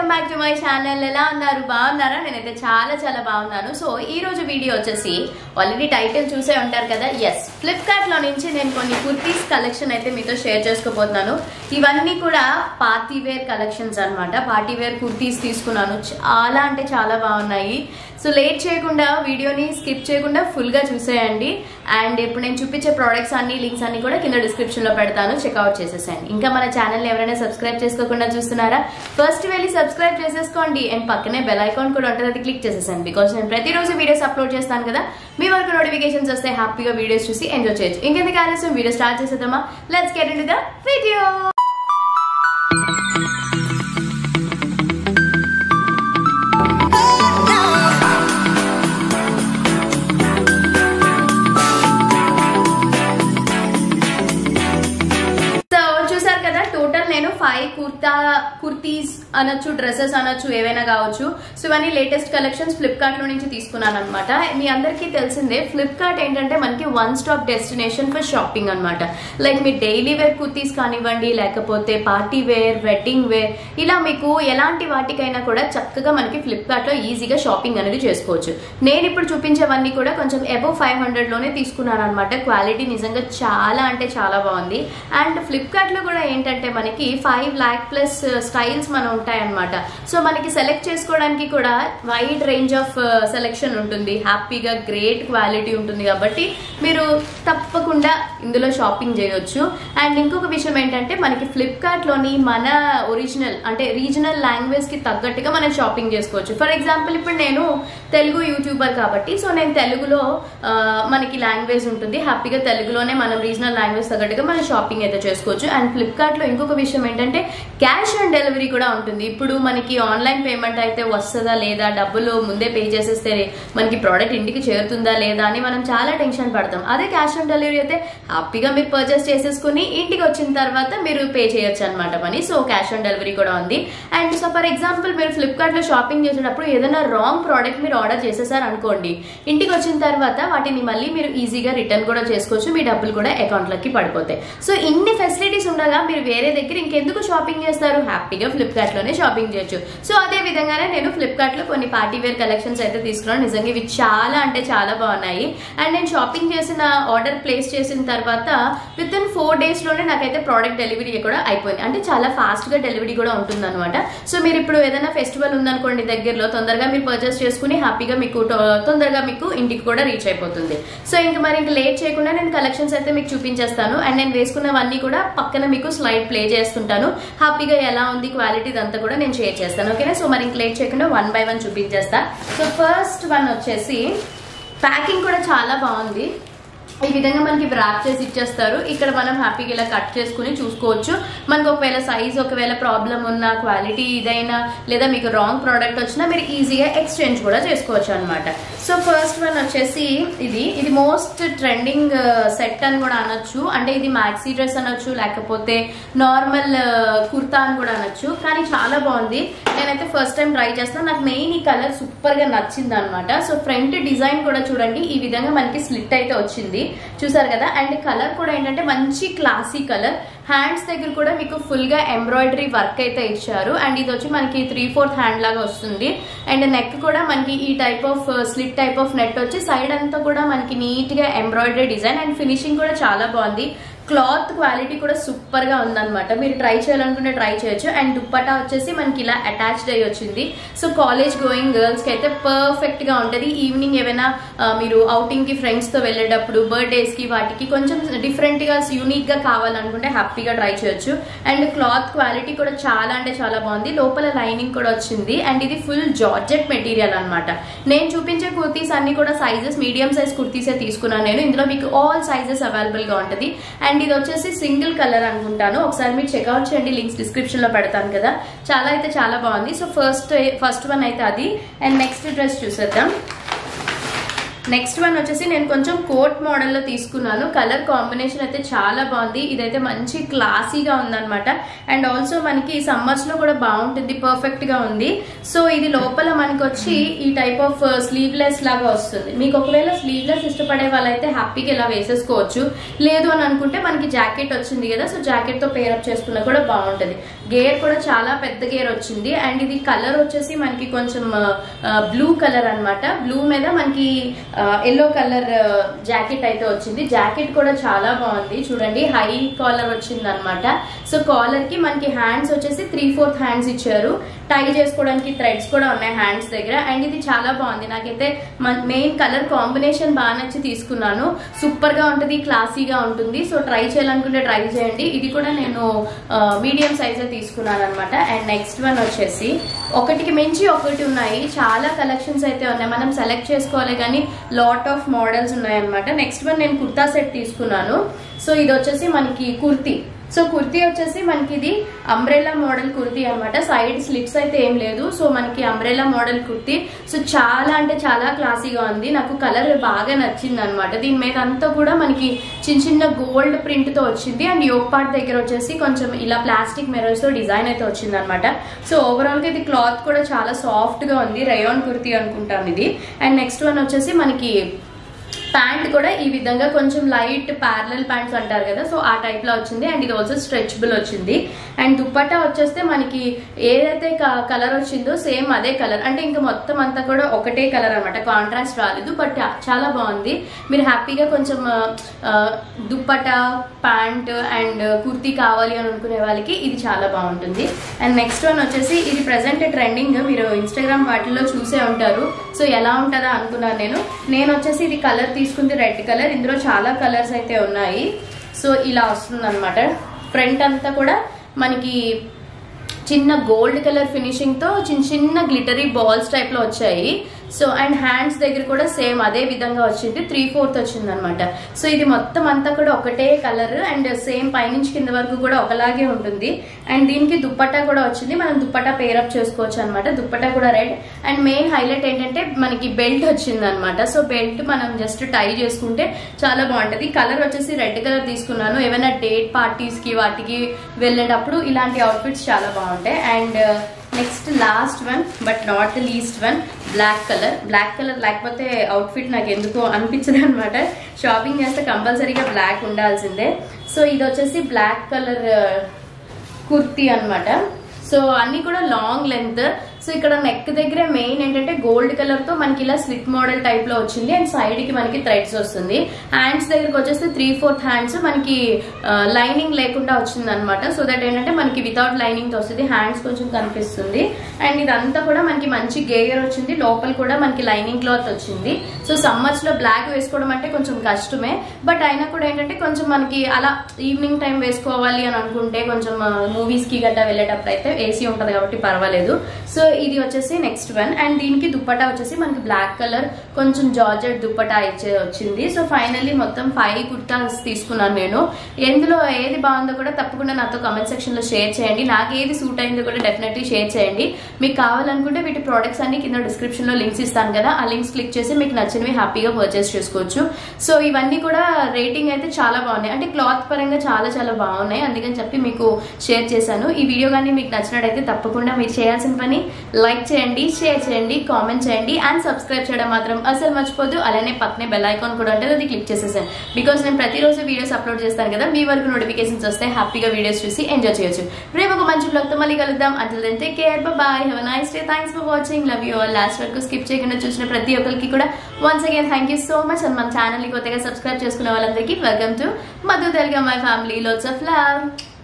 welcome back to my channel ఎలా ఉన్నారు బాగున్నారా నేనైతే చాలా చాలా బాగున్నాను సో ఈ రోజు వీడియో వచ్చేసి ఆల్రెడీ టైటిల్ చూసే ఉంటారు కదా ఎస్ ఫ్లిప్కార్ట్ లో నుంచి నేను కొన్ని కుర్తీస్ కలెక్షన్ అయితే మీతో షేర్ చేసుకోబోతున్నాను ఇవన్నీ కూడా పార్టీ వేర్ కలెక్షన్స్ అన్నమాట పార్టీ వేర్ కుర్తీస్ తీసుకున్నాను చాలా అంటే చాలా బాగున్నాయి సో లేట్ చేయకుండా వీడియోని స్కిప్ చేయకుండా ఫుల్ గా చూసేయండి అండ్ ఇప్పుడు నేను చూపించే ప్రోడక్ట్స్ అన్ని లింక్స్ అన్ని కూడా కింద డిస్క్రిప్షన్ లో పెడతాను చెక్అవుట్ చేసేసేయండి ఇంకా మన ఛానల్ ఎవరైనా సబ్స్క్రైబ్ చేసుకోకుండా చూస్తున్నారా ఫస్ట్ వెళ్ళి సబ్స్క్రైబ్ చేసేసుకోండి అండ్ పక్కనే బెల్ ఐకాన్ కూడా ఉంటుంది అది క్లిక్ చేసేసాను బికాస్ నేను ప్రతిరోజు వీడియోస్ అప్లోడ్ చేస్తాను కదా మీ వరకు నోటిఫికేషన్స్ వస్తే హ్యాపీగా వీడియోస్ చూసి ఎంజాయ్ చేయొచ్చు ఇంకెందుకు ఆలస్యం వీడియో స్టార్ట్ చేసేద్దామా let's get in the video so చూసారు కదా టోటల్ నేను ఫైవ్ కుర్తా కుర్తీస్ అనొచ్చు డ్రెస్సెస్ అనొచ్చు ఏవైనా కావచ్చు సో ఇవన్నీ లేటెస్ట్ కలెక్షన్స్ ఫ్లిప్కార్ట్ లో నుంచి తీసుకున్నాను అనమాట మీ అందరికీ తెలిసిందే ఫ్లిప్కార్ట్ ఏంటంటే మనకి one stop destination for shopping అనమాట లైక్ మీ డైలీ వేర్ కుర్తీస్ కానివ్వండి లేకపోతే పార్టీ వేర్ వెడ్డింగ్ వేర్ ఇలా మీకు ఎలాంటి వాటికైనా కూడా చక్కగా మనకి ఫ్లిప్కార్ట్ లో ఈజీగా షాపింగ్ అనేది చేసుకోవచ్చు నేను ఇప్పుడు చూపించేవన్నీ కూడా కొంచెం అబౌవ్ ఫైవ్ హండ్రెడ్ లోనే తీసుకున్నాను అనమాట క్వాలిటీ నిజంగా చాలా అంటే చాలా బాగుంది అండ్ ఫ్లిప్కార్ట్ లో కూడా ఏంటంటే మనకి ఫైవ్ ల్యాక్ ప్లస్ స్టైల్స్ మనం ఉంటాయన్నమాట సో మనకి సెలెక్ట్ చేసుకోవడానికి కూడా వైడ్ రేంజ్ ఆఫ్ సెలెక్షన్ ఉంటుంది హ్యాపీగా గ్రేట్ క్వాలిటీ ఉంటుంది కాబట్టి మీరు తప్పకుండా ఇందులో షాపింగ్ చేయొచ్చు అండ్ ఇంకొక విషయం ఏంటంటే మనకి ఫ్లిప్కార్ట్ లోని మన ఒరిజినల్ అంటే రీజనల్ లాంగ్వేజ్ కి తగ్గట్టుగా మనం షాపింగ్ చేసుకోవచ్చు ఫర్ ఎగ్జాంపుల్ ఇప్పుడు నేను తెలుగు యూట్యూబర్ కాబట్టి సో నేను తెలుగులో ఆ, మనకి లాంగ్వేజ్ ఉంటుంది హ్యాపీగా తెలుగులోనే మనం రీజనల్ లాంగ్వేజ్ తగ్గట్టుగా మనం షాపింగ్ అయితే చేసుకోవచ్చు అండ్ ఫ్లిప్కార్ట్ లో ఇంకొక విషయం ఏంటంటే క్యాష్ ఆన్ డెలివరీ కూడా ఉంటుంది ఇప్పుడు మనకి ఆన్లైన్ పేమెంట్ అయితే వస్తుందా లేదా డబ్బులు ముందే పే చేసేస్తే మనకి ప్రోడక్ట్ ఇంటికి చేరుతుందా లేదా అని మనం చాలా టెన్షన్ పడతాం అదే క్యాష్ ఆన్ డెలివరీ అయితే హ్యాపీగా మీరు పర్చేస్ చేసేసుకుని ఇంటికి వచ్చిన తర్వాత మీరు పే చేయొచ్చు అనమాట money so cash on delivery కూడా ఉంది అండ్ సో ఫర్ ఎగ్జాంపుల్ మీరు ఫ్లిప్కార్ట్ లో షాపింగ్ చేసేటప్పుడు ఏదైనా రాంగ్ ప్రోడక్ట్ మీరు ఆర్డర్ చేసేసారు అనుకోండి ఇంటికి వచ్చిన తర్వాత వాటిని మళ్ళీ మీరు ఈజీగా రిటర్న్ కూడా చేసుకోవచ్చు మీ డబ్బులు కూడా అకౌంట్ లోకి పడిపోతాయి సో ఇన్ని ఫెసిలిటీస్ ఉండగా మీరు వేరే దగ్గర ఇంకెందుకు షాపింగ్ చేస్తారు హ్యాపీగా ఫ్లిప్కార్ట్ లోనే షాపింగ్ చేయొచ్చు సో అదే విధంగానే నేను ఫ్లిప్కార్ట్ లో కొన్ని పార్టీ వేర్ కలెక్షన్స్ అయితే తీసుకున్నాను నిజంగా ఇవి చాలా అంటే చాలా బాగున్నాయి అండ్ నేను షాపింగ్ చేసిన ఆర్డర్ ప్లేస్ చేసిన తర్వాత విత్ ఇన్ ఫోర్ డేస్ లోనే నాకైతే ప్రోడక్ట్ డెలివరీ కూడా అయిపోయింది అంటే చాలా ఫాస్ట్ గా డెలివరీ కూడా ఉంటుంది అనమాట సో మీరు ఇప్పుడు ఏదైనా ఫెస్టివల్ ఉందనుకోండి దగ్గరలో తొందరగా మీరు పర్చేస్ చేసుకుని హ్యాపీగా మీకు టో- తొందరగా మీకు ఇంటికి కూడా రీచ్ అయిపోతుంది సో ఇంకా మరి ఇంకా లేట్ చేయకుండా నేను కలెక్షన్స్ అయితే మీకు చూపించేస్తాను అండ్ నేను వేసుకున్నవన్నీ కూడా పక్కన మీకు స్లైడ్ ప్లే చేస్తుంటాను హ్యాపీగా ఎలా ఉంది క్వాలిటీ ఇదంతా కూడా నేను షేర్ చేస్తాను ఓకేనా సో మరి ఇంక లేట్ చేయకుండా వన్ బై వన్ చూపించేస్తా సో ఫస్ట్ వన్ వచ్చేసి ప్యాకింగ్ కూడా చాలా బాగుంది ఈ విధంగా మనకి ర్యాప్ చేసి ఇచ్చేస్తారు ఇక్కడ మనం హ్యాపీగా ఇలా కట్ చేసుకుని చూసుకోవచ్చు మనకు ఒకవేళ సైజ్ ఒకవేళ ప్రాబ్లం ఉన్న క్వాలిటీ ఇదైనా లేదా మీకు రాంగ్ ప్రోడక్ట్ వచ్చినా మీరు ఈజీగా ఎక్స్చేంజ్ కూడా చేసుకోవచ్చు అనమాట సో ఫస్ట్ వన్ వచ్చేసి ఇది ఇది మోస్ట్ ట్రెండింగ్ సెట్ అని కూడా అనొచ్చు అంటే ఇది మ్యాక్సీ డ్రెస్ అనొచ్చు లేకపోతే నార్మల్ కుర్తా అని కూడా అనొచ్చు కానీ చాలా బాగుంది నేనైతే ఫస్ట్ టైం ట్రై చేస్తాను నాకు మెయిన్ ఈ కలర్ సూపర్ గా నచ్చింది అనమాట సో ఫ్రంట్ డిజైన్ కూడా చూడండి ఈ విధంగా మనకి స్లిట్ అయితే వచ్చింది చూసారు కదా అండ్ కలర్ కూడా ఏంటంటే మంచి క్లాసీ కలర్ హ్యాండ్స్ దగ్గర కూడా మీకు ఫుల్ గా ఎంబ్రాయిడరీ వర్క్ అయితే ఇచ్చారు అండ్ ఇది వచ్చి మనకి త్రీ ఫోర్త్ హ్యాండ్ లాగా వస్తుంది అండ్ నెక్ కూడా మనకి ఈ type of slit type of net వచ్చి సైడ్ అంతా కూడా మనకి నీట్ గా ఎంబ్రాయిడరీ డిజైన్ అండ్ ఫినిషింగ్ కూడా చాలా బాగుంది క్లాత్ క్వాలిటీ కూడా సూపర్ గా ఉందన్నమాట మీరు ట్రై చేయాలనుకుంటే ట్రై చేయొచ్చు అండ్ దుప్పటా వచ్చేసి మనకి ఇలా అటాచ్డ్ అయ్యి వచ్చింది సో కాలేజ్ గోయింగ్ గర్ల్స్ కి అయితే పర్ఫెక్ట్ గా ఉంటది ఈవినింగ్ ఏమైనా ఆ, మీరు అవుటింగ్ కి ఫ్రెండ్స్ తో వెళ్ళేటప్పుడు బర్త్డేస్ కి వాటికి కొంచెం డిఫరెంట్ గా యూనిక్ గా కావాలనుకుంటే హ్యాపీగా ట్రై చేయొచ్చు అండ్ క్లాత్ క్వాలిటీ కూడా చాలా అంటే చాలా బాగుంది లోపల లైనింగ్ కూడా వచ్చింది అండ్ ఇది ఫుల్ జార్జెట్ మెటీరియల్ అన్నమాట నేను చూపించే కుర్తీస్ అన్ని కూడా సైజెస్ మీడియం సైజ్ కుర్తీసే తీసుకున్నాను నేను ఇందులో మీకు ఆల్ సైజెస్ అవైలబుల్ గా ఉంటది అండ్ ఇది వచ్చేసి సింగిల్ కలర్ అనుకుంటాను ఒకసారి మీరు చెక్అవుట్ చేయండి లింక్స్ డిస్క్రిప్షన్ లో పెడతాను కదా చాలా అయితే చాలా బాగుంది సో ఫస్ట్ ఫస్ట్ వన్ అయితే అది అండ్ నెక్స్ట్ డ్రెస్ చూసేద్దాం నెక్స్ట్ వన్ వచ్చేసి నేను కొంచెం కోట్ మోడల్లో తీసుకున్నాను కలర్ కాంబినేషన్ అయితే చాలా బాగుంది ఇదైతే మంచి క్లాసీగా ఉందన్నమాట అండ్ ఆల్సో మనకి సమ్మర్స్ లో కూడా బాగుంటుంది పర్ఫెక్ట్ గా ఉంది సో ఇది లోపల మనకి వచ్చి ఈ టైప్ ఆఫ్ స్లీవ్లెస్ లాగా వస్తుంది మీకు ఒకవేళ స్లీవ్లెస్ ఇష్టపడే వాళ్ళైతే హ్యాపీగా ఇలా వేసేసుకోవచ్చు లేదు అని అనుకుంటే మనకి జాకెట్ వచ్చింది కదా సో జాకెట్ తో పేరప్ చేసుకున్నా కూడా బాగుంటుంది గేర్ కూడా చాలా పెద్ద గేర్ వచ్చింది అండ్ ఇది కలర్ వచ్చేసి మనకి కొంచెం బ్లూ కలర్ అన్నమాట బ్లూ మీద మనకి ఎల్లో కలర్ జాకెట్ అయితే వచ్చింది జాకెట్ కూడా చాలా బాగుంది చూడండి హై కాలర్ వచ్చింది అనమాట సో కాలర్ కి మనకి హ్యాండ్స్ వచ్చేసి త్రీ ఫోర్త్ హ్యాండ్స్ ఇచ్చారు టై చేసుకోవడానికి థ్రెడ్స్ కూడా ఉన్నాయి హ్యాండ్స్ దగ్గర అండ్ ఇది చాలా బాగుంది నాకైతే మెయిన్ కలర్ కాంబినేషన్ బాగా నచ్చి తీసుకున్నాను సూపర్ గా ఉంటుంది క్లాసీగా ఉంటుంది సో ట్రై చేయాలనుకుంటే ట్రై చేయండి ఇది కూడా నేను మీడియం సైజ్ తీసుకున్నాను అనమాట అండ్ నెక్స్ట్ వన్ వచ్చేసి ఒకటికి మించి ఒకటి ఉన్నాయి చాలా కలెక్షన్స్ అయితే ఉన్నాయి మనం సెలెక్ట్ చేసుకోవాలి కానీ లాట్ ఆఫ్ మోడల్స్ ఉన్నాయి అనమాట నెక్స్ట్ వన్ నేను కుర్తా సెట్ తీసుకున్నాను సో ఇది వచ్చేసి మనకి కుర్తీ సో కుర్తీ వచ్చేసి మనకి ఇది అంబ్రెల్లా మోడల్ కుర్తీ అనమాట సైడ్ స్లిట్స్ అయితే ఏం లేదు సో మనకి అంబ్రెల్లా మోడల్ కుర్తీ సో చాలా అంటే చాలా క్లాసీగా ఉంది నాకు కలర్ బాగా నచ్చింది అనమాట దీని మీద అంతా కూడా మనకి చిన్న చిన్న గోల్డ్ ప్రింట్ తో వచ్చింది అండ్ యోగ్ పార్ట్ దగ్గర వచ్చేసి కొంచెం ఇలా ప్లాస్టిక్ మిరర్స్ తో డిజైన్ అయితే వచ్చింది అనమాట సో ఓవరాల్ గా ఇది క్లాత్ కూడా చాలా సాఫ్ట్ గా ఉంది రయోన్ కుర్తీ అనుకుంటాను ఇది అండ్ నెక్స్ట్ వన్ వచ్చేసి మనకి ప్యాంట్ కూడా ఈ విధంగా కొంచెం లైట్ ప్యారలల్ ప్యాంట్స్ అంటారు కదా సో ఆ టైప్ లో వచ్చింది అండ్ ఇది ఆల్సో స్ట్రెచబుల్ వచ్చింది అండ్ దుప్పట్టా వచ్చేస్తే మనకి ఏదైతే కలర్ వచ్చిందో సేమ్ అదే కలర్ అంటే ఇంకా మొత్తం అంతా కూడా ఒకటే కలర్ అనమాట కాంట్రాస్ట్ రాలేదు బట్ చాలా బాగుంది మీరు హ్యాపీగా కొంచెం ఆ, దుప్పట్టా ప్యాంట్ అండ్ కుర్తీ కావాలి అని అనుకునే వాళ్ళకి ఇది చాలా బాగుంటుంది అండ్ నెక్స్ట్ వన్ వచ్చేసి ఇది ప్రెసెంట్ ట్రెండింగ్ మీరు ఇన్స్టాగ్రామ్ వాటిల్లో చూసే ఉంటారు సో ఎలా ఉంటుందా అనుకున్నాను నేను నేను వచ్చేసి ఇది కలర్ తీసుకుంది రెడ్ కలర్ ఇందులో చాలా కలర్స్ అయితే ఉన్నాయి సో ఇలా వస్తుంది అనమాట ఫ్రంట్ అంతా కూడా మనకి చిన్న గోల్డ్ కలర్ ఫినిషింగ్ తో చిన్న చిన్న గ్లిటరీ బాల్స్ టైప్ లో వచ్చాయి సో అండ్ హ్యాండ్స్ దగ్గర కూడా సేమ్ అదే విధంగా వచ్చింది త్రీ ఫోర్త్ వచ్చింది అనమాట సో ఇది మొత్తం అంతా కూడా ఒకటే కలర్ అండ్ సేమ్ పైనుంచి కింద వరకు కూడా ఒకలాగే ఉంటుంది అండ్ దీనికి దుప్పట్టా కూడా వచ్చింది మనం దుప్పట్టా పేరప్ చేసుకోవచ్చు అనమాట దుప్పట్టా కూడా రెడ్ అండ్ మెయిన్ హైలైట్ ఏంటంటే మనకి బెల్ట్ వచ్చింది అనమాట సో బెల్ట్ మనం జస్ట్ టై చేసుకుంటే చాలా బాగుంటది కలర్ వచ్చేసి రెడ్ కలర్ తీసుకున్నాను ఏమైనా డేట్ పార్టీస్ కి వాటికి వెళ్ళేటప్పుడు ఇలాంటి అవుట్ఫిట్స్ చాలా బాగుంటాయి and next last one but not the least one black colour black colour లేకపోతే అవుట్ఫిట్ నాకు ఎందుకో అనిపించదు అనమాట షాపింగ్ చేస్తే కంపల్సరీగా బ్లాక్ ఉండాల్సిందే సో ఇది వచ్చేసి బ్లాక్ కలర్ కుర్తీ అన్నమాట సో అన్ని కూడా లాంగ్ లెంత్ సో ఇక్కడ నెక్ దగ్గర మెయిన్ ఏంటంటే గోల్డ్ కలర్ తో మనకి ఇలా స్లిట్ మోడల్ టైప్ లో వచ్చింది అండ్ సైడ్ కి మనకి థ్రెడ్స్ వస్తుంది హ్యాండ్స్ దగ్గరకు వచ్చేసి త్రీ ఫోర్త్ హ్యాండ్స్ మనకి లైనింగ్ లేకుండా వచ్చింది అనమాట సో దట్ ఏంటంటే మనకి వితౌట్ లైనింగ్ తో వస్తుంది హ్యాండ్స్ కొంచెం కనిపిస్తుంది అండ్ ఇదంతా కూడా మనకి మంచి గేయర్ వచ్చింది లోపల కూడా మనకి లైనింగ్ క్లాత్ వచ్చింది సో సమ్మర్స్ లో బ్లాక్ వేసుకోవడం అంటే కొంచెం కష్టమే బట్ అయినా కూడా ఏంటంటే కొంచెం మనకి అలా ఈవినింగ్ టైం వేసుకోవాలి అని అనుకుంటే కొంచెం మూవీస్ కి గట్టా వెళ్ళేటప్పుడు అయితే ఏసీ ఉంటది కాబట్టి పర్వాలేదు సో ఇది వచ్చేసి నెక్స్ట్ వన్ అండ్ దీనికి దుప్పటా వచ్చేసి మనకి బ్లాక్ కలర్ కొంచెం జార్జెట్ దుప్పటా ఇచ్చే వచ్చింది సో ఫైనల్లీ మొత్తం ఫైవ్ కుర్తాస్ తీసుకున్నాను నేను ఎందులో ఏది బాగుందో కూడా తప్పకుండా నాతో కమెంట్ సెక్షన్ లో షేర్ చేయండి నాకు ఏది సూట్ అయిందో కూడా డెఫినెట్లీ షేర్ చేయండి మీకు కావాలనుకుంటే వీటి ప్రోడక్ట్స్ అన్ని కింద డిస్క్రిప్షన్ లో లింక్స్ ఇస్తాను కదా ఆ లింక్స్ క్లిక్ చేసి మీకు నచ్చినవి హ్యాపీగా పర్చేస్ చేసుకోవచ్చు సో ఇవన్నీ కూడా రేటింగ్ అయితే చాలా బాగున్నాయి అంటే క్లాత్ పరంగా చాలా చాలా బాగున్నాయి అందుకని చెప్పి మీకు షేర్ చేశాను ఈ వీడియో కానీ మీకు నచ్చినట్టయితే తప్పకుండా మీరు చేయాల్సిన పని లైక్ చేయండి షేర్ చేయండి కామెంట్ చేయండి అండ్ సబ్స్క్రైబ్ చేయడం మాత్రం అసలు మర్చిపోదు అలానే పక్కనే బెల్ ఐకాన్ కూడా ఉంటుంది అది క్లిక్ చేసేసాను బికాస్ నేను ప్రతిరోజు వీడియోస్ అప్లోడ్ చేస్తాను కదా మీ వరకు నోటిఫికేషన్స్ వస్తే హ్యాపీగా వీడియోస్ చూసి ఎంజాయ్ చేయొచ్చు రేపు ఒక మంచి బ్లాగ్ తో మళ్ళీ కలుద్దాం until then take care bye have nice day thanks for watching love you all last వరకు స్కిప్ చేయకుండా చూసిన ప్రతి ఒక్కరికి కూడా once again thank you so much and మన ఛానల్ ని కొత్తగా సబ్స్క్రైబ్ చేసుకునే వాళ్ళందరికీ welcome to Madhu Telugu my family lots of love